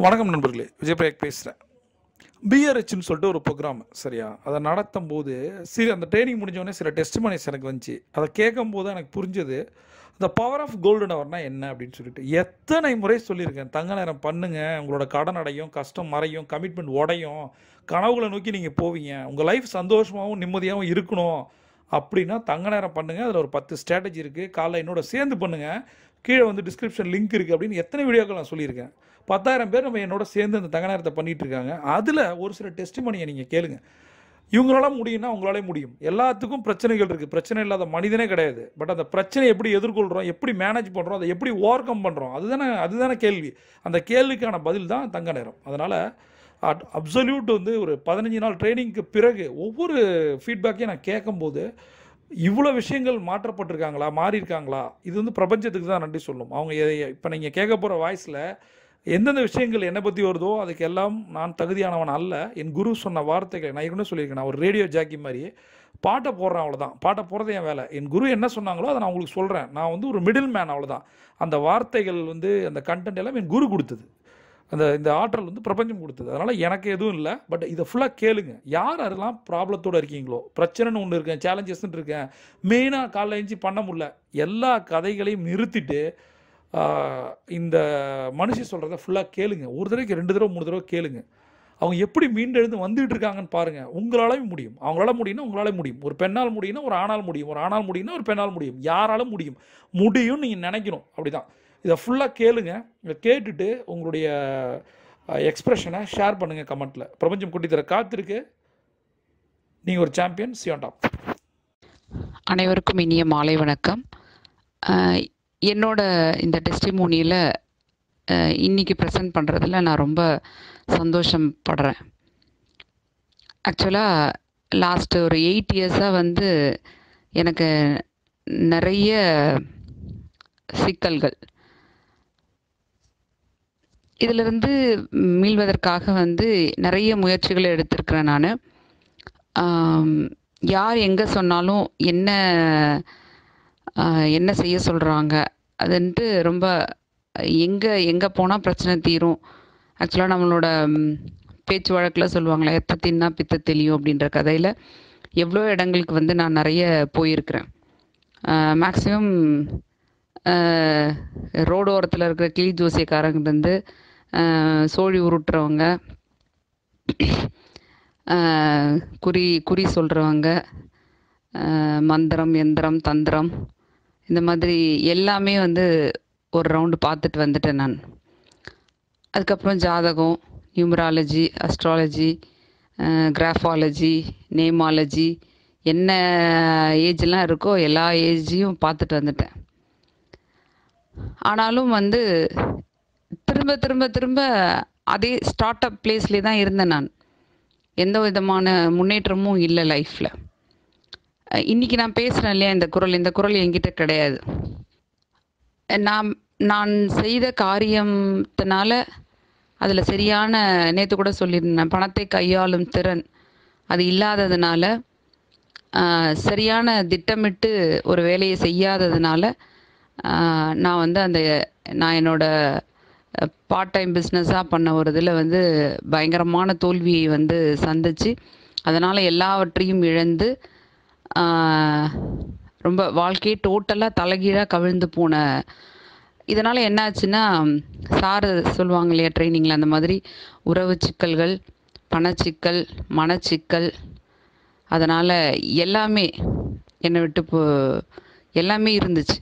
வணக்கம் நண்பர்களே விஜயபிரயாக் பேசுகிறேன் பிஆர்ஹெச்னு சொல்லிட்டு ஒரு ப்ரோக்ராம் சரியா அதை நடத்தும் போது சரி அந்த ட்ரைனிங் முடிஞ்சோடனே சில டெஸ்ட் எனக்கு வந்துச்சு அதை கேட்கும் போது எனக்கு புரிஞ்சது the பவர் ஆஃப் கோல்டன் ஹவர்னா என்ன அப்படின்னு சொல்லிட்டு எத்தனை முறை சொல்லியிருக்கேன் தங்க நேரம் பண்ணுங்க உங்களோட கடன் அடையும் கஷ்டம் மறையும் கமிட்மெண்ட் உடையும் கனவுகளை நோக்கி நீங்கள் போவீங்க உங்கள் லைஃப் சந்தோஷமாகவும் நிம்மதியாகவும் இருக்கணும் அப்படின்னா தங்க நேரம் பண்ணுங்க அதில் ஒரு பத்து ஸ்ட்ராட்டஜி இருக்குது காலைல என்னோட சேர்ந்து பண்ணுங்க கீழே வந்து டிஸ்கிரிப்ஷன் லிங்க் இருக்குது அப்படின்னு எத்தனை வீடியோக்கள் நான் சொல்லியிருக்கேன் பத்தாயிரம் பேர் நம்ம என்னோட சேர்ந்து அந்த தங்க நேரத்தை பண்ணிட்டு இருக்காங்க அதில் ஒரு சில டெஸ்டிமனியை நீங்கள் கேளுங்க இவங்களால முடியும்னா உங்களாலே முடியும் எல்லாத்துக்கும் பிரச்சனைகள் இருக்குது பிரச்சனை இல்லாத மனிதனே கிடையாது பட் அந்த பிரச்சனையை எப்படி எதிர்கொள்கிறோம் எப்படி மேனேஜ் பண்ணுறோம் அதை எப்படி ஓவர் கம் பண்ணுறோம் அதுதானே அதுதானே கேள்வி அந்த கேள்விக்கான பதில் தான் தங்க நேரம் அதனால் அப்சல்யூட் வந்து ஒரு பதினஞ்சு நாள் ட்ரைனிங்க்கு பிறகு ஒவ்வொரு ஃபீட்பேக்கையும் நான் கேட்கும்போது இவ்வளோ விஷயங்கள் மாற்றப்பட்டிருக்காங்களா மாறி இருக்காங்களா இது வந்து பிரபஞ்சத்துக்கு தான் நன்றி சொல்லும் அவங்க இப்போ நீங்கள் கேட்க போகிற வாய்ஸில் எந்தெந்த விஷயங்கள் என்னை பற்றி வருதோ அதுக்கு எல்லாம் நான் தகுதியானவன் அல்ல என் குரு சொன்ன வார்த்தைகளை நான் ஏற்கனவே சொல்லியிருக்கேன் நான் ஒரு ரேடியோ ஜாக்கி மாதிரி பாட்டை போடுறேன் அவ்வளோதான் பாட்டை போடுறது என் வேலை என் குரு என்ன சொன்னாங்களோ அதை நான் உங்களுக்கு சொல்கிறேன் நான் வந்து ஒரு மிடில் மேன் அவ்வளோதான் அந்த வார்த்தைகள் வந்து அந்த கண்டென்ட் எல்லாம் என் குரு கொடுத்தது அந்த இந்த ஆற்றல் வந்து பிரபஞ்சம் கொடுத்தது அதனால் எனக்கு எதுவும் இல்லை பட் இதை ஃபுல்லாக கேளுங்க யார் யாரெல்லாம் ப்ராப்ளத்தோடு இருக்கீங்களோ பிரச்சனைன்னு ஒன்று இருக்கேன் சேலஞ்சஸ்ன்னு இருக்கேன் மெயினாக காலைல எழுந்து பண்ண முடியல எல்லா கதைகளையும் நிறுத்திட்டு ஆஹ், இந்த மனுஷி சொல்கிறத ஃபுல்லாக கேளுங்க ஒரு தடவைக்கு ரெண்டு தடவை மூணு தடவை கேளுங்க அவங்க எப்படி மீண்டெழுந்து வந்துட்டு இருக்காங்கன்னு பாருங்க உங்களாலையும் முடியும் அவங்களால முடியும்னா உங்களால முடியும் ஒரு பெண்ணால் முடியும்னா ஒரு ஆணால் முடியும் ஒரு ஆணால் முடியும்னா ஒரு பெண்ணால் முடியும் யாராலும் முடியும் முடியும் நீங்கள் நினைக்கணும் அப்படிதான் இதை ஃபுல்லாக கேளுங்க இதை கேட்டுட்டு உங்களுடைய எக்ஸ்பிரஷனை ஷேர் பண்ணுங்கள் கமெண்ட்டில் பிரபஞ்சம் குட்டி தர காத்திருக்கு நீங்கள் ஒரு சாம்பியன் சியான் டாப் அனைவருக்கும் இனிய மாலை வணக்கம் அஹ் என்னோட இந்த டெஸ்டிமோனியில் இன்னைக்கு ப்ரெசென்ட் பண்ணுறதுல நான் ரொம்ப சந்தோஷப்படுறேன் ஆக்சுவலாக லாஸ்ட் ஒரு எயிட் இயர்ஸாக வந்து எனக்கு நிறைய சிக்கல்கள் இதிலிருந்து மீள்வதற்காக வந்து நிறைய முயற்சிகளை எடுத்திருக்கிறேன் நான் யார் எங்கே சொன்னாலும் என்ன ஆஹ், என்ன செய்ய சொல்கிறாங்க அதுன்ட்டு ரொம்ப எங்கே எங்கே போனால் பிரச்சனை தீரும் ஆக்சுவலாக நம்மளோட ம், பேச்சு வழக்கில் சொல்லுவாங்களே எத்த தின்னா பித்த தெளியும் அப்படின்ற கதையில் எவ்வளோ இடங்களுக்கு வந்து நான் நிறைய போயிருக்கிறேன் மேக்ஸிமம் ரோடு ஓரத்தில் இருக்கிற கிளி ஜோசியக்காரங்கிட்டேருந்து ஆஹ், சோழி உருட்டுறவங்க ஆஹ், குறி குறி சொல்கிறவங்க மந்திரம் எந்திரம் தந்திரம் இந்த மாதிரி எல்லாமே வந்து ஒரு ரவுண்டு பார்த்துட்டு வந்துட்டேன் நான் அதுக்கப்புறம் ஜாதகம் நியூமராலஜி அஸ்ட்ராலஜி கிராஃபாலஜி நேமாலஜி என்ன ஏஜ்லாம் இருக்கோ எல்லா ஏஜையும் பார்த்துட்டு வந்துட்டேன் ஆனாலும் வந்து திரும்ப திரும்ப திரும்ப அதே ஸ்டார்ட் அப் பிளேஸ்லேயே தான் இருந்தேன் நான் எந்த விதமான முன்னேற்றமும் இல்லை லைஃப்பில் இன்னைக்கு நான் பேசுகிறேன் இல்லையா இந்த குரல் இந்த குரல் என்கிட்ட கிடையாது நான் நான் செய்த காரியத்தினால அதில் சரியான நேற்று கூட சொல்லியிருந்தேன் பணத்தை கையாளும் திறன் அது இல்லாததுனால ஆஹ், சரியான திட்டமிட்டு ஒரு வேலையை செய்யாததுனால ஆஹ், நான் வந்து அந்த நான் என்னோட பார்ட் டைம் பிஸ்னஸாக பண்ண ஒரு இதில் வந்து பயங்கரமான தோல்வியை வந்து சந்திச்சு அதனால் எல்லாவற்றையும் இழந்து ஆஹ், ரொம்ப வாழ்க்கையே டோட்டலாக தலைகீழாக கவிழ்ந்து போன இதனால் என்ன ஆச்சுன்னா சார் சொல்லுவாங்க இல்லையா ட்ரைனிங்கில் அந்த மாதிரி உறவு சிக்கல்கள் பணச்சிக்கல் மனச்சிக்கல் அதனால் எல்லாமே என்னை விட்டு போ எல்லாமே இருந்துச்சு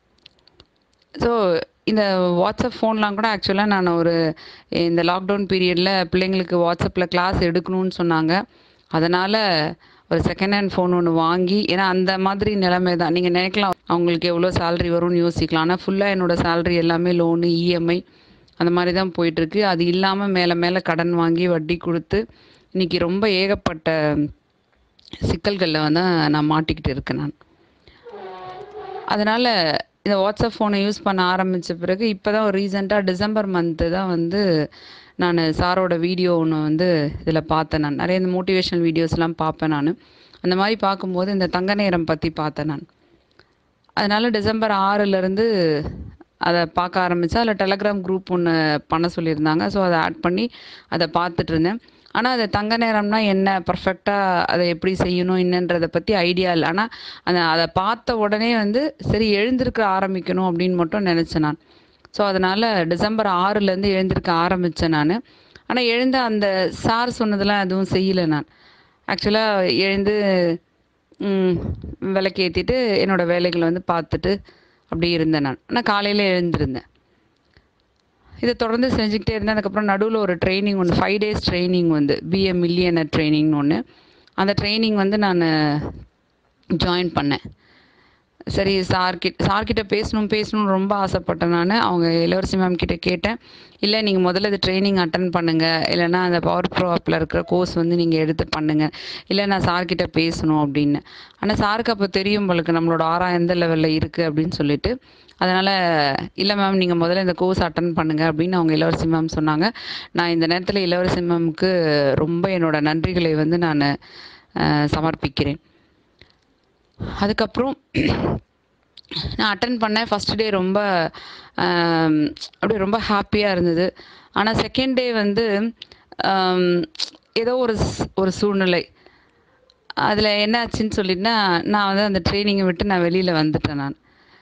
ஸோ இந்த வாட்ஸ்அப் ஃபோன்லாம் கூட ஆக்சுவலாக நான் ஒரு இந்த லாக்டவுன் பீரியடில் பிள்ளைங்களுக்கு வாட்ஸ்அப்பில் கிளாஸ் எடுக்கணும்னு சொன்னாங்க அதனால் ஒரு செகண்ட் ஹேண்ட் ஃபோன் ஒன்று வாங்கி ஏன்னா அந்த மாதிரி நிலைமை தான் நீங்கள் நினைக்கலாம் அவங்களுக்கு எவ்வளோ சேலரி வரும்னு யோசிக்கலாம் ஆனால் ஃபுல்லாக என்னோடய சேலரி எல்லாமே லோனு இஎம்ஐ அந்த மாதிரி தான் போயிட்டுருக்கு அது இல்லாமல் மேலே மேலே கடன் வாங்கி வட்டி கொடுத்து இன்றைக்கி ரொம்ப ஏகப்பட்ட சிக்கல்களில் வந்து நான் மாட்டிக்கிட்டு இருக்கேன் நான் அதனால் இந்த வாட்ஸ்அப் ஃபோனை யூஸ் பண்ண ஆரம்பித்த பிறகு இப்போ தான் ஒரு ரீசெண்டாக டிசம்பர் மந்த்து தான் வந்து நான் சாரோட வீடியோ ஒன்று வந்து இதில் பார்த்தேன் நான் நிறைய இந்த மோட்டிவேஷனல் வீடியோஸ்லாம் பார்ப்பேன் நான் அந்த மாதிரி பார்க்கும்போது இந்த தங்க நேரம் பற்றி பார்த்தேன் நான் அதனால் டிசம்பர் ஆறுலேருந்து அதை பார்க்க ஆரம்பித்தேன் அதில் டெலகிராம் குரூப் ஒன்று பண்ண சொல்லியிருந்தாங்க ஸோ அதை ஆட் பண்ணி அதை பார்த்துட்டு இருந்தேன் ஆனால் அது தங்க நேரம்னா என்ன பர்ஃபெக்டாக அதை எப்படி செய்யணும் என்னன்றதை பற்றி ஐடியா இல்லை ஆனால் அந்த அதை பார்த்த உடனே வந்து சரி எழுந்திருக்க ஆரம்பிக்கணும் அப்படின்னு மட்டும் நினச்சேன் நான் ஸோ அதனால் டிசம்பர் ஆறுலேருந்து எழுந்திருக்க ஆரம்பித்தேன் நான் ஆனால் எழுந்த அந்த சார் சொன்னதெல்லாம் எதுவும் செய்யலை நான் ஆக்சுவலாக எழுந்து ம், விளக்கு ஏற்றிட்டு என்னோடய வேலைகளை வந்து பார்த்துட்டு அப்படி இருந்தேன் நான் ஆனால் காலையில் எழுந்திருந்தேன் இதை தொடர்ந்து செஞ்சுக்கிட்டே இருந்தேன் அதுக்கப்புறம் நடுவில் ஒரு ட்ரைனிங் ஒன்று ஃபைவ் டேஸ் ட்ரைனிங் வந்து பிஏ மில்லியனர் ட்ரைனிங்னு ஒன்று அந்த ட்ரைனிங் வந்து நான் ஜாயின் பண்ணேன் சரி சார்கிட்ட சார்கிட்ட பேசணும் பேசணும்னு ரொம்ப ஆசைப்பட்டேன் நான் அவங்க இளவரசி மேம் கிட்ட கேட்டேன் இல்லை நீங்கள் முதல்ல இது ட்ரைனிங் அட்டன் பண்ணுங்கள் இல்லைன்னா அந்த பவர் ப்ரோ ஆப்பில் இருக்கிற கோர்ஸ் வந்து நீங்கள் எடுத்து பண்ணுங்கள் இல்லை நான் சார்கிட்ட பேசணும் அப்படின்னு ஆனால் சாருக்கு அப்போ தெரியும் போலுக்கு நம்மளோட ஆறாம் எந்த லெவலில் இருக்குது அப்படின்னு சொல்லிட்டு அதனால் இல்லை மேம் நீங்கள் முதல்ல இந்த கோர்ஸ் அட்டன் பண்ணுங்கள் அப்படின்னு அவங்க இளவரசி மேம் சொன்னாங்க நான் இந்த நேரத்தில் இளவரசி மேம்க்கு ரொம்ப என்னோட நன்றிகளை வந்து நான் சமர்ப்பிக்கிறேன் அதுக்கப்புறம் நான் அட்டன் பண்ணேன் ஃபஸ்ட் டே ரொம்ப ஆம், அப்படியே ரொம்ப ஹாப்பியாக இருந்தது ஆனால் செகண்ட் டே வந்து ஆம், ஏதோ ஒரு ஸ்- ஒரு சூழ்நிலை அதில் என்ன ஆச்சுன்னு சொல்லிட்டுனா நான் வந்து அந்த ட்ரைனிங்கை விட்டு நான் வெளியில் வந்துட்டேன் நான்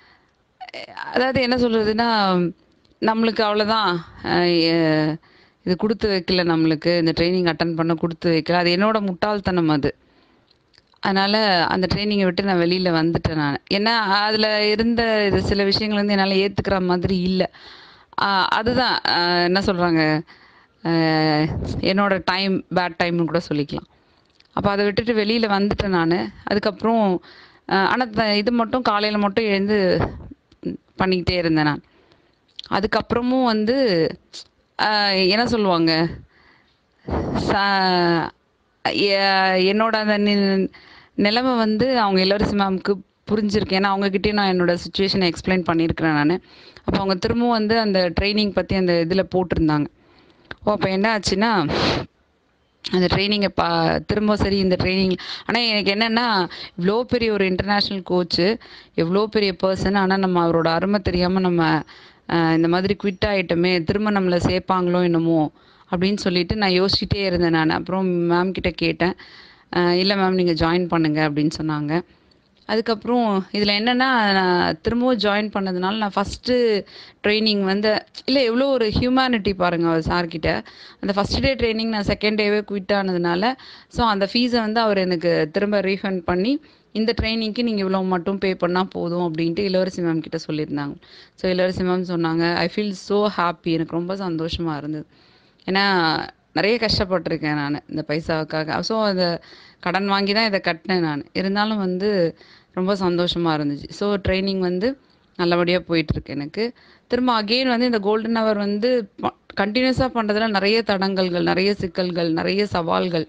அதாவது என்ன சொல்கிறதுனா நம்மளுக்கு அவ்வளோதான் இது கொடுத்து வைக்கல நம்மளுக்கு இந்த ட்ரைனிங் அட்டன் பண்ண கொடுத்து வைக்கல அது என்னோட முட்டாள்தனம் அது அதனால் அந்த ட்ரைனிங்கை விட்டு நான் வெளியில் வந்துட்டேன் நான் ஏன்னா அதில் இருந்த இது சில விஷயங்கள் வந்து என்னால் ஏற்றுக்கிற மாதிரி இல்லை அதுதான் ஆஹ் என்ன சொல்கிறாங்க என்னோட டைம் பேட் டைம்னு கூட சொல்லிக்கலாம் அப்போ அதை விட்டுட்டு வெளியில் வந்துட்டேன் நான் அதுக்கப்புறம் ஆனால் இது மட்டும் காலையில் மட்டும் எழுந்து ம், பண்ணிக்கிட்டே இருந்தேன் நான் அதுக்கப்புறமும் வந்து ஆஹ் என்ன சொல்லுவாங்க ச- எ- என்னோட அந்த நி- நிலைமை வந்து அவங்க இளவரசி மேம்க்கு புரிஞ்சிருக்கு ஏன்னா அவங்கக்கிட்டே நான் என்னோட சுச்சுவேஷனை எக்ஸ்பிளைன் பண்ணியிருக்கிறேன் நான் அப்போ அவங்க திரும்பவும் வந்து அந்த ட்ரைனிங் பற்றி அந்த இதில் போட்டிருந்தாங்க ஓ அப்போ என்ன ஆச்சுன்னா அந்த ட்ரைனிங்கை பா திரும்ப சரி இந்த ட்ரைனிங் ஆனால் எனக்கு என்னென்னா இவ்வளோ பெரிய ஒரு இன்டர்நேஷ்னல் கோச்சு எவ்வளோ பெரிய பர்சன் ஆனால் நம்ம அவரோட அருமை தெரியாமல் நம்ம அஹ், இந்த மாதிரி குவிட் ஆகிட்டோமே திரும்ப நம்மளை சேர்ப்பாங்களோ என்னமோ அப்படின்னு சொல்லிட்டு நான் யோசிச்சுட்டே இருந்தேன் நான் அப்புறம் மேம் கிட்ட கேட்டேன் இல்லை மேம் நீங்கள் ஜாயின் பண்ணுங்க அப்படின்னு சொன்னாங்க அதுக்கப்புறம் இதில் என்னென்னா நான் திரும்பவும் ஜாயின் பண்ணதுனால நான் ஃபஸ்ட்டு ட்ரைனிங் வந்து இல்லை எவ்வளோ ஒரு ஹியூமனிட்டி பாருங்கள் அவர் சார்கிட்ட அந்த ஃபஸ்ட் டே ட்ரைனிங் நான் செகண்ட் டேவே குவிட் ஆனதுனால ஸோ அந்த ஃபீஸை வந்து அவர் எனக்கு திரும்ப ரீஃபண்ட் பண்ணி இந்த ட்ரைனிங்க்கு நீங்கள் இவ்வளோ மட்டும் பே பண்ணால் போதும் அப்படின்ட்டு இளவரசி மேம் கிட்ட சொல்லியிருந்தாங்க ஸோ இளவரசி மேம் சொன்னாங்க ஐ ஃபீல் ஸோ ஹாப்பி எனக்கு ரொம்ப சந்தோஷமாக இருந்தது ஏன்னா நிறைய கஷ்டப்பட்டிருக்கேன் நான் இந்த பைசாவுக்காக ஸோ அதை கடன் வாங்கி தான் இதை கட்டினேன் நான் இருந்தாலும் வந்து ரொம்ப சந்தோஷமாக இருந்துச்சு ஸோ ட்ரைனிங் வந்து நல்லபடியாக போயிட்டுருக்கு எனக்கு திரும்ப அகெயின் வந்து இந்த கோல்டன் ஹவர் வந்து கண்டினியூஸாக பண்ணுறதுல நிறைய தடங்கல்கள் நிறைய சிக்கல்கள் நிறைய சவால்கள்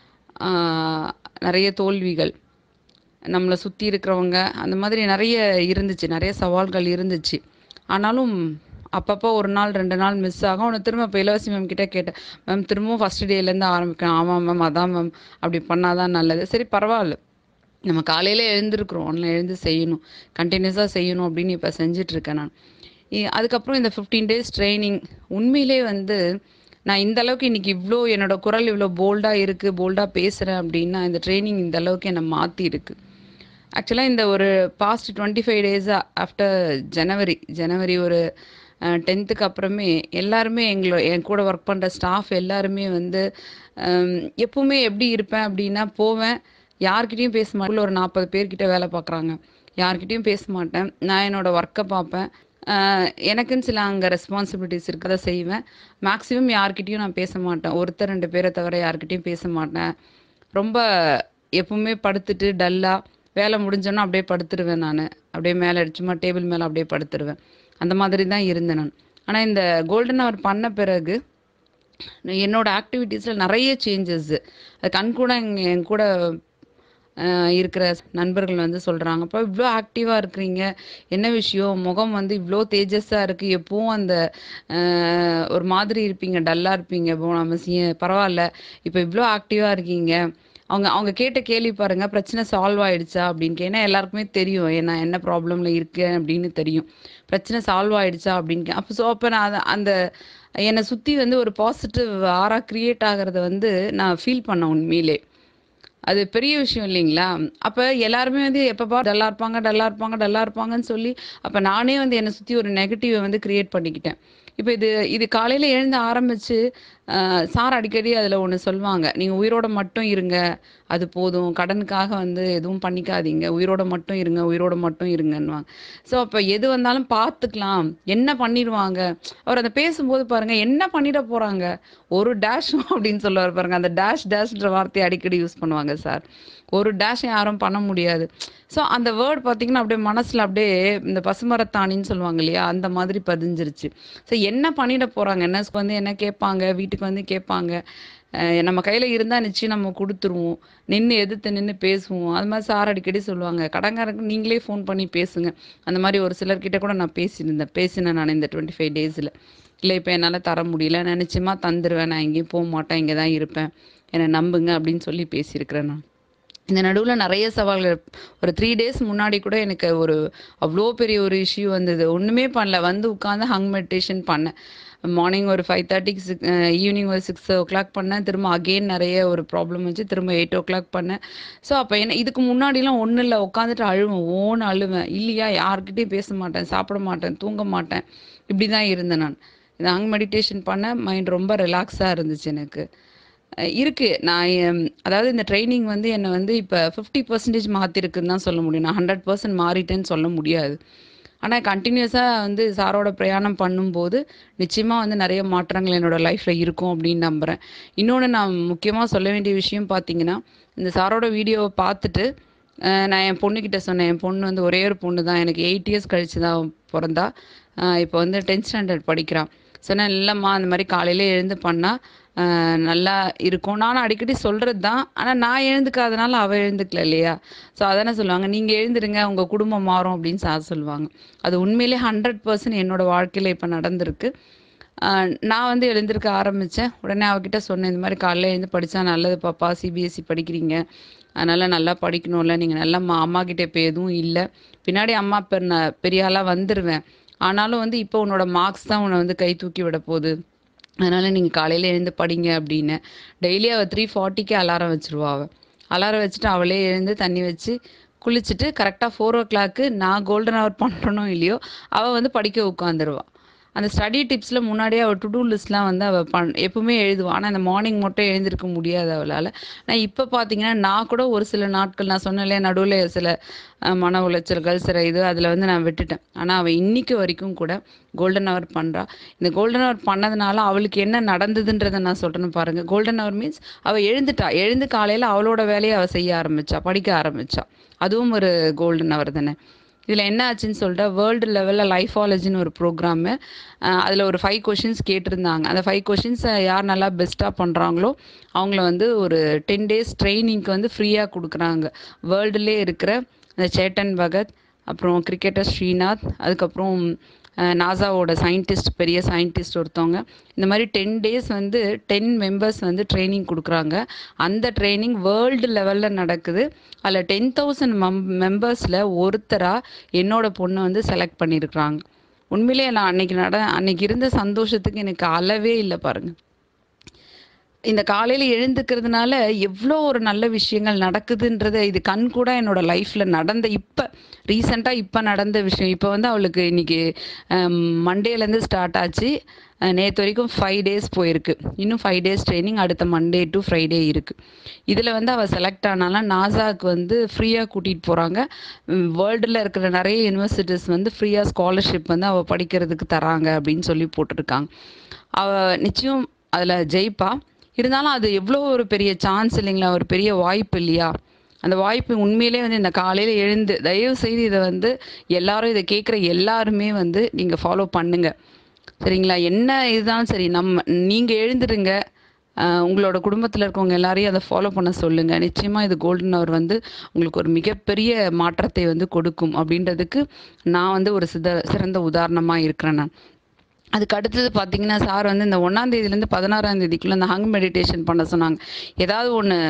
ஆஹ், நிறைய தோல்விகள் நம்மளை சுற்றி இருக்கிறவங்க அந்த மாதிரி நிறைய இருந்துச்சு நிறைய சவால்கள் இருந்துச்சு ஆனாலும் அப்பப்போ ஒரு நாள் ரெண்டு நாள் மிஸ் ஆகும் அவனை திரும்ப இப்போ இலவசி மேம் கிட்ட கேட்டேன் மேம் திரும்பவும் ஃபஸ்ட் டேலேருந்து ஆரம்பிக்கணும் ஆமாம் மேம் அதான் மேம் அப்படி பண்ணாதான் நல்லது சரி பரவாயில்ல நம்ம காலையில் எழுந்திருக்கிறோம் ஒன்றில் எழுந்து செய்யணும் கண்டினியூஸாக செய்யணும் அப்படின்னு இப்போ செஞ்சிட்ருக்கேன் நான் இ- அதுக்கப்புறம் இந்த ஃபிஃப்டீன் டேஸ் ட்ரைனிங் உண்மையிலே வந்து நான் இந்த அளவுக்கு இன்னைக்கு இவ்வளோ என்னோட குரல் இவ்வளோ போல்டாக இருக்குது போல்டாக பேசுகிறேன் அப்படின்னா இந்த ட்ரைனிங் இந்த அளவுக்கு என்னை மாற்றி இருக்கு ஆக்சுவலாக இந்த ஒரு பாஸ்ட் டுவெண்ட்டி ஃபைவ் டேஸாக ஆஃப்டர் ஜனவரி ஜனவரி ஒரு டென்த்துக்கு அப்புறமே எல்லாருமே எங்களோ என் கூட ஒர்க் பண்ணுற ஸ்டாஃப் எல்லாருமே வந்து ஹம், எப்பவுமே எப்படி இருப்பேன் அப்படின்னா போவேன் யார்கிட்டயும் பேச மாட்டேன் உள்ள ஒரு நாற்பது பேர்கிட்ட வேலை பார்க்குறாங்க யார்கிட்டயும் பேச மாட்டேன் நான் என்னோட ஒர்க்கை பார்ப்பேன் ஆஹ், எனக்குன்னு சில அங்கே ரெஸ்பான்சிபிலிட்டிஸ் இருக்கு அதை செய்வேன் மேக்ஸிமம் யார்கிட்டயும் நான் பேச மாட்டேன் ஒருத்தர் ரெண்டு பேரை தவிர யார்கிட்டயும் பேச மாட்டேன் ரொம்ப எப்பவுமே படுத்துட்டு டல்லாக வேலை முடிஞ்சோன்னா அப்படியே படுத்துருவேன் நான் அப்படியே மேலே சும்மா டேபிள் மேலே அப்படியே படுத்துருவேன் அந்த மாதிரி தான் இருந்தேன் நான் ஆனால் இந்த கோல்டன் அவர் பண்ண பிறகு என்னோட ஆக்டிவிட்டீஸில் நிறைய சேஞ்சஸ் அது கண் கூட எங்க- என் கூட அஹ், இருக்கிற நண்பர்கள் வந்து சொல்கிறாங்க அப்போ இவ்வளோ ஆக்டிவாக இருக்கிறீங்க என்ன விஷயம் முகம் வந்து இவ்வளோ தேஜஸாக இருக்குது எப்பவும் அந்த அஹ், ஒரு மாதிரி இருப்பீங்க டல்லாக இருப்பீங்க போனாமசிய பரவாயில்ல இப்போ இவ்வளோ ஆக்டிவாக இருக்கீங்க அவங்க அவங்க கேட்ட கேள்வி பாருங்க பிரச்சனை சால்வ் ஆயிடுச்சா அப்படின்னு ஏன்னா எல்லாருக்குமே தெரியும் ஏன்னா என்ன ப்ராப்ளம்ல இருக்கேன் அப்படின்னு தெரியும் பிரச்சனை சால்வ் ஆயிடுச்சா அப்படின்னு அப்போ ஸோ அப்போ நான் அத- அந்த என்னை சுற்றி வந்து ஒரு பாசிட்டிவ் ஆரா கிரியேட் ஆகிறத வந்து நான் ஃபீல் பண்ணேன் உண்மையிலே அது பெரிய விஷயம் இல்லைங்களா அப்போ எல்லாருமே வந்து எப்பப்பா டல்லா இருப்பாங்க டல்லா இருப்பாங்க டல்லா இருப்பாங்கன்னு சொல்லி அப்போ நானே வந்து என்னை சுற்றி ஒரு நெகட்டிவை வந்து கிரியேட் பண்ணிக்கிட்டேன் இப்போ இது இது காலையில் எழுந்து ஆரம்பித்து சார் அடிக்கடி அதில் ஒன்று சொல்லுவாங்க நீங்கள் உயிரோட மட்டும் இருங்க அது போதும் கடனுக்காக வந்து எதுவும் பண்ணிக்காதீங்க உயிரோட மட்டும் இருங்க உயிரோட மட்டும் இருங்கன்னுவாங்க ஸோ அப்போ எது வந்தாலும் பார்த்துக்கலாம் என்ன பண்ணிடுவாங்க அவர் அதை பேசும்போது பாருங்க என்ன பண்ணிட போறாங்க ஒரு டேஷ் அப்படின்னு சொல்லுவார் பாருங்க அந்த டேஷ் டேஷ்ன்ற வார்த்தையை அடிக்கடி யூஸ் பண்ணுவாங்க சார் ஒரு டேஷ் யாரும் பண்ண முடியாது ஸோ அந்த வேர்ட் பார்த்தீங்கன்னா அப்படியே மனசில் அப்படியே இந்த பசுமரத்தாணின்னு சொல்லுவாங்க இல்லையா அந்த மாதிரி பதிஞ்சிருச்சு ஸோ என்ன பண்ணிட போகிறாங்க என்எஸ்க்கு வந்து என்ன கேட்பாங்க வீட்டுக்கு வந்து கேட்பாங்க அஹ் நம்ம கையில் இருந்தால் நிச்சயம் நம்ம கொடுத்துருவோம் நின்று எதிர்த்து நின்று பேசுவோம் அது மாதிரி சார் அடிக்கடி சொல்லுவாங்க கடங்காரங்க நீங்களே ஃபோன் பண்ணி பேசுங்க அந்த மாதிரி ஒரு சிலர்கிட்ட கூட நான் பேசியிருந்தேன் பேசினேன் நான் இந்த டுவெண்ட்டி ஃபைவ் டேஸில் இல்லை இப்போ என்னால் தர முடியல நான் நிச்சயமாக தந்துடுவேன் நான் எங்கேயும் போக மாட்டேன் இங்கே தான் இருப்பேன் என்னை நம்புங்க அப்படின்னு சொல்லி பேசியிருக்கிறேன் நான் இந்த நடுவில் நிறைய சவால்கள் ஒரு த்ரீ டேஸ் முன்னாடி கூட எனக்கு ஒரு அவ்வளோ பெரிய ஒரு இஷ்யூ வந்தது ஒன்றுமே பண்ணல வந்து உட்காந்து ஹங் மெடிடேஷன் பண்ணேன் மார்னிங் ஒரு ஃபைவ் தேர்ட்டிக்கு சிக்ஸ் ஈவினிங் ஒரு சிக்ஸ் ஓ கிளாக் பண்ணேன் திரும்ப அகெயின் நிறைய ஒரு ப்ராப்ளம் வச்சு திரும்ப எயிட் ஓ கிளாக் பண்ணேன் ஸோ அப்போ என்ன இதுக்கு முன்னாடிலாம் ஒன்றும் இல்லை உட்காந்துட்டு அழுவேன் ஓன்னு அழுவேன் இல்லையா யார்கிட்டயும் பேச மாட்டேன் சாப்பிட மாட்டேன் தூங்க மாட்டேன் இப்படி தான் இருந்தேன் நான் இது ஹங் மெடிடேஷன் பண்ண மைண்ட் ரொம்ப ரிலாக்ஸாக இருந்துச்சு எனக்கு அஹ் இருக்கு நான் எம், அதாவது இந்த ட்ரைனிங் வந்து என்னை வந்து இப்போ ஃபிஃப்டி பர்சன்டேஜ் மாற்றிருக்குன்னு தான் சொல்ல முடியும் நான் ஹண்ட்ரட் பர்சன்ட் மாறிட்டேன்னு சொல்ல முடியாது ஆனால் கண்டினியூஸாக வந்து சாரோட பிரயாணம் பண்ணும்போது நிச்சயமாக வந்து நிறைய மாற்றங்கள் என்னோட லைஃப்பில் இருக்கும் அப்படின்னு நம்புகிறேன் இன்னொன்று நான் முக்கியமாக சொல்ல வேண்டிய விஷயம் பார்த்தீங்கன்னா இந்த சாரோட வீடியோவை பார்த்துட்டு அஹ், நான் என் பொண்ணுக்கிட்ட சொன்னேன் என் பொண்ணு வந்து ஒரே ஒரு பொண்ணு தான் எனக்கு எயிட் இயர்ஸ் கழிச்சு தான் பிறந்தா இப்போ வந்து டென்த் ஸ்டாண்டர்ட் படிக்கிறான் சொன்னேன் இல்லைம்மா அந்த மாதிரி காலையில எழுந்து பண்ணால் நல்லா இருக்கும் நானும் அடிக்கடி சொல்கிறது தான் ஆனால் நான் எழுந்துக்காதனால அவள் எழுந்துக்கல இல்லையா ஸோ அதானே சொல்லுவாங்க நீங்கள் எழுந்துருங்க உங்கள் குடும்பம் மாறும் அப்படின்னு சார் சொல்லுவாங்க அது உண்மையிலே ஹண்ட்ரட் பர்சன்ட் என்னோட வாழ்க்கையில் இப்போ நடந்திருக்கு ஆஹ் நான் வந்து எழுந்திருக்க ஆரம்பித்தேன் உடனே அவகிட்ட சொன்னேன் இந்த மாதிரி காலைல எழுந்து படித்தா நல்லது பாப்பா சிபிஎஸ்சி படிக்கிறீங்க அதனால் நல்லா படிக்கணும்ல நீங்கள் நல்லா அம்மா அம்மா கிட்ட இப்போ எதுவும் இல்லை பின்னாடி அம்மா இப்போ நான் பெரிய ஆளாக வந்துடுவேன் ஆனாலும் வந்து இப்போ உன்னோட மார்க்ஸ் தான் உன்னை வந்து கை தூக்கி விட போகுது அதனால் நீங்கள் காலையில் எழுந்து படிங்க அப்படின்னு டெய்லி அவள் த்ரீ ஃபார்ட்டிக்கு அலாரம் வச்சிருவா அவள் அலாரம் வச்சுட்டு அவளே எழுந்து தண்ணி வச்சு குளிச்சுட்டு கரெக்டாக ஃபோர் ஓ கிளாக்கு நான் கோல்டன் ஹவர் பண்ணுறனோ இல்லையோ அவள் வந்து படிக்க உட்காந்துருவா அந்த ஸ்டடி டிப்ஸில் முன்னாடியே அவள் டு டூ லிஸ்ட்லாம் வந்து அவள் பண் எப்பவுமே எழுதுவாள் ஆனால் அந்த மார்னிங் மட்டும் எழுந்திருக்க முடியாது அவளால் நான் இப்போ பார்த்தீங்கன்னா நான் கூட ஒரு சில நாட்கள் நான் சொன்னேன்ல நடுவில் சில அஹ், மன உளைச்சல்கள் சில இது அதில் வந்து நான் விட்டுட்டேன் ஆனால் அவள் இன்னைக்கு வரைக்கும் கூட கோல்டன் ஹவர் பண்ணுறா இந்த கோல்டன் ஹவர் பண்ணதுனால அவளுக்கு என்ன நடந்ததுன்றதை நான் சொல்கிறேன்னு பாருங்கள் கோல்டன் ஹவர் மீன்ஸ் அவள் எழுந்துட்டா எழுந்து காலையில் அவளோட வேலையை அவள் செய்ய ஆரம்பிச்சா படிக்க ஆரம்பிச்சா அதுவும் ஒரு கோல்டன் ஹவர் தானே இதில் என்ன ஆச்சுன்னு சொல்லிட்டு வேர்ல்டு லெவலில் லைஃபாலஜின்னு ஒரு ப்ரோக்ராமு அதில் ஒரு ஃபைவ் கொஷின்ஸ் கேட்டிருந்தாங்க அந்த ஃபைவ் கொஷின்ஸை யார் நல்லா பெஸ்ட்டாக பண்ணுறாங்களோ அவங்கள வந்து ஒரு டென் டேஸ் ட்ரைனிங்க்கு வந்து ஃப்ரீயாக கொடுக்குறாங்க வேர்ல்டுலே இருக்கிற அந்த சேட்டன் பகத் அப்புறம் கிரிக்கெட்டர் ஸ்ரீநாத் அதுக்கப்புறம் அஹ், நாசாவோட சயின்டிஸ்ட் பெரிய சயின்டிஸ்ட் ஒருத்தவங்க இந்த மாதிரி டென் டேஸ் வந்து டென் மெம்பர்ஸ் வந்து ட்ரைனிங் கொடுக்குறாங்க அந்த ட்ரைனிங் வேர்ல்டு லெவலில் நடக்குது அதில் டென் தௌசண்ட் மெம் மெம்பர்ஸில் ஒருத்தராக என்னோட பொண்ணை வந்து செலக்ட் பண்ணியிருக்கிறாங்க உண்மையிலேயே நான் அன்னைக்கு நட அன்னைக்கு இருந்த சந்தோஷத்துக்கு எனக்கு அளவே இல்லை பாருங்க இந்த காலையில எழுந்துக்கிறதுனால எவ்வளோ ஒரு நல்ல விஷயங்கள் நடக்குதுன்றத இது கண் கூட என்னோட லைஃப்ல நடந்த இப்போ ரீசெண்டாக இப்போ நடந்த விஷயம் இப்போ வந்து அவளுக்கு இன்னைக்கு மண்டேலேருந்து ஸ்டார்ட் ஆச்சு நேற்று வரைக்கும் ஃபைவ் டேஸ் போயிருக்கு இன்னும் ஃபைவ் டேஸ் ட்ரைனிங் அடுத்த மண்டே டு ஃப்ரைடே இருக்கு இதில் வந்து அவள் செலக்ட் ஆனாலும் நாசாக்கு வந்து ஃப்ரீயாக கூட்டிகிட்டு போகிறாங்க வேர்ல்டில் இருக்கிற நிறைய யூனிவர்சிட்டிஸ் வந்து ஃப்ரீயாக ஸ்காலர்ஷிப் வந்து அவள் படிக்கிறதுக்கு தராங்க அப்படின்னு சொல்லி போட்டிருக்காங்க அவள் நிச்சயம் அதில் ஜெயிப்பா இருந்தாலும் அது எவ்வளோ ஒரு பெரிய சான்ஸ் இல்லைங்களா ஒரு பெரிய வாய்ப்பு இல்லையா அந்த வாய்ப்பு உண்மையிலே வந்து இந்த காலையில் எழுந்து தயவு செய்து இதை வந்து எல்லாரும் இதை கேட்குற எல்லாருமே வந்து நீங்கள் ஃபாலோ பண்ணுங்க சரிங்களா என்ன இதுதான் சரி நம்ம நீங்கள் எழுந்துருங்க ஆஹ் உங்களோட குடும்பத்தில் இருக்கவங்க எல்லாரையும் அதை ஃபாலோ பண்ண சொல்லுங்கள் நிச்சயமாக இது கோல்டன் அவர் வந்து உங்களுக்கு ஒரு மிகப்பெரிய மாற்றத்தை வந்து கொடுக்கும் அப்படின்றதுக்கு நான் வந்து ஒரு சித சிறந்த உதாரணமாக இருக்கிறேன் நான் அதுக்கு அடுத்தது பார்த்தீங்கன்னா சார் வந்து இந்த ஒன்றாம் தேதியிலேருந்து பதினாறாம் தேதிக்குள்ளே இந்த ஹங் மெடிடேஷன் பண்ண சொன்னாங்க ஏதாவது ஒன்று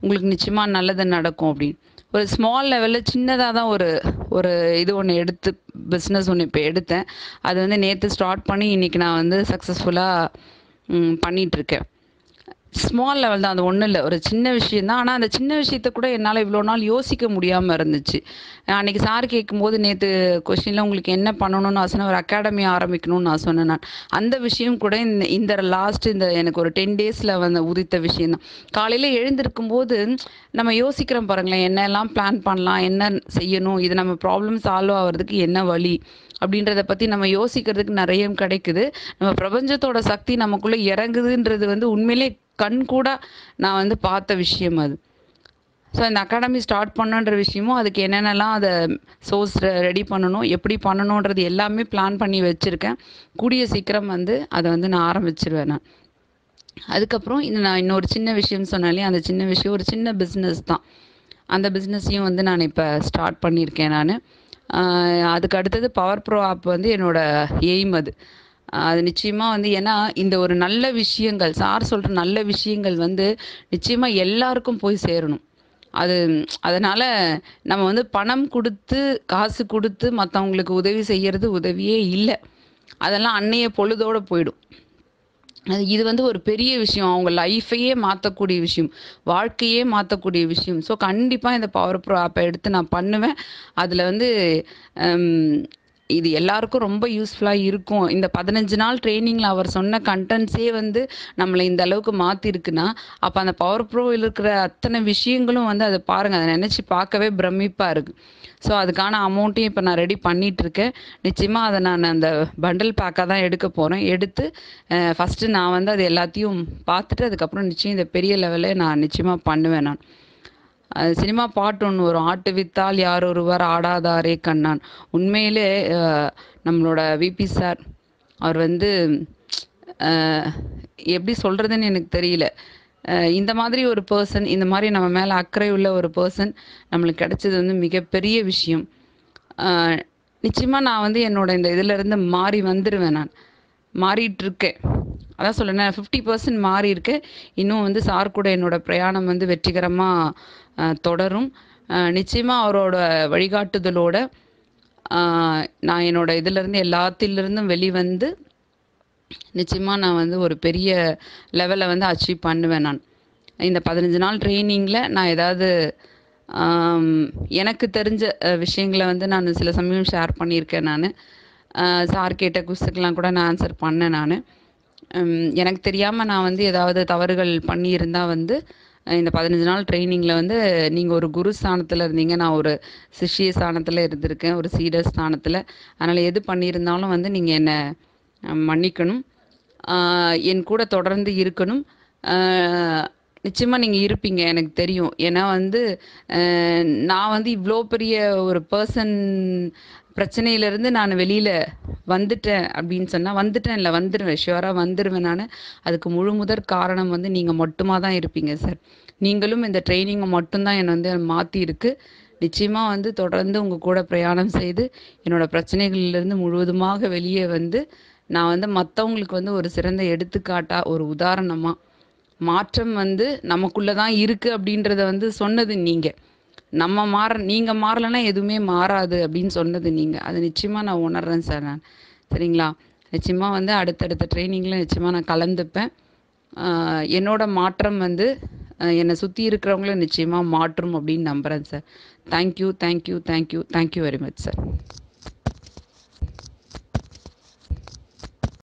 உங்களுக்கு நிச்சயமாக நல்லது நடக்கும் அப்படின்னு ஒரு ஸ்மால் லெவலில் சின்னதாக தான் ஒரு ஒரு இது ஒன்று எடுத்து பிஸ்னஸ் ஒன்று இப்போ எடுத்தேன் அது வந்து நேற்று ஸ்டார்ட் பண்ணி இன்றைக்கி நான் வந்து சக்ஸஸ்ஃபுல்லாக பண்ணிகிட்ருக்கேன் ஸ்மால் லெவல் தான் அது ஒன்றும் இல்லை ஒரு சின்ன விஷயம் தான் ஆனால் அந்த சின்ன விஷயத்த கூட என்னால் இவ்வளோ நாள் யோசிக்க முடியாமல் இருந்துச்சு அன்றைக்கி சார் கேட்கும்போது நேற்று கொஷினில் உங்களுக்கு என்ன பண்ணணும்னு ஆசை ஒரு அகாடமி ஆரம்பிக்கணும்னு நான் சொன்னேன் நான் அந்த விஷயம் கூட இந்த இந்த லாஸ்ட் இந்த எனக்கு ஒரு டென் டேஸில் வந்து உதித்த விஷயம் தான் காலையில் எழுந்திருக்கும் போது நம்ம யோசிக்கிறோம் பாருங்களேன் என்னெல்லாம் பிளான் பண்ணலாம் என்ன செய்யணும் இது நம்ம ப்ராப்ளம் சால்வ் ஆகிறதுக்கு என்ன வழி அப்படின்றத பற்றி நம்ம யோசிக்கிறதுக்கு நிறைய கிடைக்குது நம்ம பிரபஞ்சத்தோட சக்தி நமக்குள்ளே இறங்குதுன்றது வந்து உண்மையிலே கண் கூட நான் வந்து பார்த்த விஷயம் அது ஸோ இந்த அகாடமி ஸ்டார்ட் பண்ணுன்ற விஷயமும் அதுக்கு என்னென்னலாம் அதை சோர்ஸ் ரெடி பண்ணணும் எப்படி பண்ணணுன்றது எல்லாமே பிளான் பண்ணி வச்சுருக்கேன் கூடிய சீக்கிரம் வந்து அதை வந்து நான் ஆரம்பிச்சிருவேன் நான் அதுக்கப்புறம் இந்த நான் இன்னொரு சின்ன விஷயம் சொன்னாலே அந்த சின்ன விஷயம் ஒரு சின்ன பிஸ்னஸ் தான் அந்த பிஸ்னஸையும் வந்து நான் இப்போ ஸ்டார்ட் பண்ணியிருக்கேன் நான் அதுக்கு அடுத்தது பவர் ப்ரோ ஆப் வந்து என்னோடய எய்ம் அது அது நிச்சயமாக வந்து ஏன்னா இந்த ஒரு நல்ல விஷயங்கள் சார் சொல்கிற நல்ல விஷயங்கள் வந்து நிச்சயமாக எல்லாருக்கும் போய் சேரணும் அது அதனால் நம்ம வந்து பணம் கொடுத்து காசு கொடுத்து மற்றவங்களுக்கு உதவி செய்கிறது உதவியே இல்லை அதெல்லாம் அன்னைய பொழுதோடு போயிடும் அது இது வந்து ஒரு பெரிய விஷயம் அவங்க லைஃப்பையே மாற்றக்கூடிய விஷயம் வாழ்க்கையே மாற்றக்கூடிய விஷயம் ஸோ கண்டிப்பாக இந்த பவர் ப்ரோ ஆப்பை எடுத்து நான் பண்ணுவேன் அதில் வந்து இது எல்லாருக்கும் ரொம்ப யூஸ்ஃபுல்லாக இருக்கும் இந்த பதினஞ்சு நாள் ட்ரைனிங்கில் அவர் சொன்ன கண்டென்ட்ஸே வந்து நம்மளை இந்த அளவுக்கு மாற்றிருக்குன்னா அப்போ அந்த பவர் ப்ரோவில் இருக்கிற அத்தனை விஷயங்களும் வந்து அதை பாருங்கள் அதை நினச்சி பார்க்கவே பிரமிப்பாக இருக்குது ஸோ அதுக்கான அமௌண்ட்டையும் இப்போ நான் ரெடி பண்ணிகிட்ருக்கேன் நிச்சயமாக அதை நான் அந்த பண்டல் பேக்காக தான் எடுக்க போகிறேன் எடுத்து ஃபஸ்ட்டு நான் வந்து அது எல்லாத்தையும் பார்த்துட்டு அதுக்கப்புறம் நிச்சயம் இந்த பெரிய லெவலில் நான் நிச்சயமாக பண்ணுவேன் நான் சினிமா பாட்டு ஒன்று வரும் ஆட்டு வித்தால் யார் ஒருவர் ஆடாதாரே கண்ணான் உண்மையிலே நம்மளோட விபி சார் அவர் வந்து எப்படி சொல்கிறதுன்னு எனக்கு தெரியல இந்த மாதிரி ஒரு பர்சன் இந்த மாதிரி நம்ம மேலே அக்கறை உள்ள ஒரு பர்சன் நம்மளுக்கு கிடைச்சது வந்து மிகப்பெரிய விஷயம் நிச்சயமாக நான் வந்து என்னோட இந்த இதிலேருந்து மாறி வந்துடுவேன் நான் மாறிட்டுருக்கேன் அதான் சொல்லேன் ஃபிஃப்டி பர்சன்ட் மாறி இருக்கேன் இன்னும் வந்து சார் கூட என்னோட பிரயாணம் வந்து வெற்றிகரமாக தொடரும் நிச்சயமாக அவரோட வழிகாட்டுதலோட நான் என்னோட இதிலேருந்து எல்லாத்திலிருந்தும் வெளிவந்து நிச்சயமாக நான் வந்து ஒரு பெரிய லெவலை வந்து அச்சீவ் பண்ணுவேன் நான் இந்த பதினஞ்சு நாள் ட்ரைனிங்கில் நான் ஏதாவது எனக்கு தெரிஞ்ச விஷயங்களை வந்து நான் சில சமயம் ஷேர் பண்ணியிருக்கேன் நான் சார் கேட்ட குஸ்துக்கெலாம் கூட நான் ஆன்சர் பண்ணேன் நான் எனக்கு தெரியாமல் நான் வந்து ஏதாவது தவறுகள் பண்ணியிருந்தால் வந்து இந்த பதினஞ்சு நாள் ட்ரைனிங்கில் வந்து நீங்கள் ஒரு குரு ஸ்தானத்தில் இருந்தீங்க நான் ஒரு சிஷ்ய ஸ்தானத்தில் இருந்திருக்கேன் ஒரு சீடர் ஸ்தானத்தில் அதனால் எது பண்ணியிருந்தாலும் வந்து நீங்கள் என்னை மன்னிக்கணும் என் கூட தொடர்ந்து இருக்கணும் நிச்சயமாக நீங்கள் இருப்பீங்க எனக்கு தெரியும் ஏன்னா வந்து நான் வந்து இவ்வளோ பெரிய ஒரு பர்சன் பிரச்சனையிலேருந்து நான் வெளியில் வந்துட்டேன் அப்படின்னு சொன்னால் வந்துட்டேன் இல்லை வந்துடுவேன் ஷுவராக வந்துடுவேன் நான் அதுக்கு முழு முதற் காரணம் வந்து நீங்கள் மட்டுமா தான் இருப்பீங்க சார் நீங்களும் இந்த ட்ரைனிங்கை மட்டும்தான் என்னை வந்து மாற்றி இருக்குது நிச்சயமாக வந்து தொடர்ந்து உங்கள் கூட பிரயாணம் செய்து என்னோடய பிரச்சனைகளிலிருந்து முழுவதுமாக வெளியே வந்து நான் வந்து மற்றவங்களுக்கு வந்து ஒரு சிறந்த எடுத்துக்காட்டாக ஒரு உதாரணமாக மாற்றம் வந்து நமக்குள்ளே தான் இருக்குது அப்படின்றத வந்து சொன்னது நீங்கள் நம்ம மாற நீங்கள் மாறலைன்னா எதுவுமே மாறாது அப்படின்னு சொன்னது நீங்கள் அது நிச்சயமாக நான் உணர்றேன் சார் நான் சரிங்களா நிச்சயமாக வந்து அடுத்தடுத்த ட்ரைனிங்கில் நிச்சயமாக நான் கலந்துப்பேன் என்னோட மாற்றம் வந்து என்னை சுற்றி இருக்கிறவங்கள நிச்சயமாக மாற்றும் அப்படின்னு நம்புகிறேன் sir thank you thank you thank you thank you very much sir